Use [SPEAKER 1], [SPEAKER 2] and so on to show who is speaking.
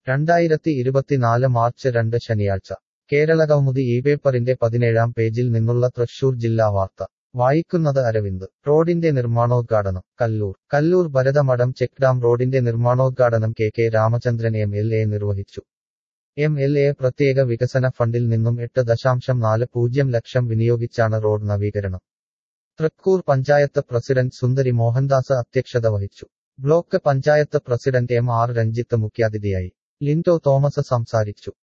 [SPEAKER 1] രണ്ടായിരത്തി ഇരുപത്തിനാല് മാർച്ച് രണ്ട് ശനിയാഴ്ച കേരള കൗമുദി ഈ പേപ്പറിന്റെ പതിനേഴാം പേജിൽ നിന്നുള്ള തൃശൂർ ജില്ലാ വാർത്ത വായിക്കുന്നത് അരവിന്ദ് റോഡിന്റെ നിർമ്മാണോദ്ഘാടനം കല്ലൂർ കല്ലൂർ ഭരതമഠം ചെക്ക് ഡാം റോഡിന്റെ നിർമ്മാണോദ്ഘാടനം K K Ramachandran M L A നിർവഹിച്ചു എം എൽ എ പ്രത്യേക വികസന ഫണ്ടിൽ നിന്നും എട്ട് ദശാംശം നാല് പൂജ്യം ലക്ഷം വിനിയോഗിച്ചാണ് റോഡ് നവീകരണം തൃക്കൂർ പഞ്ചായത്ത് പ്രസിഡന്റ് സുന്ദരി മോഹൻദാസ് അധ്യക്ഷത വഹിച്ചു block panchayat president M R Ranjith മുഖ്യാതിഥിയായി ലിൻഡോ തോമസ് സംസാരിച്ചു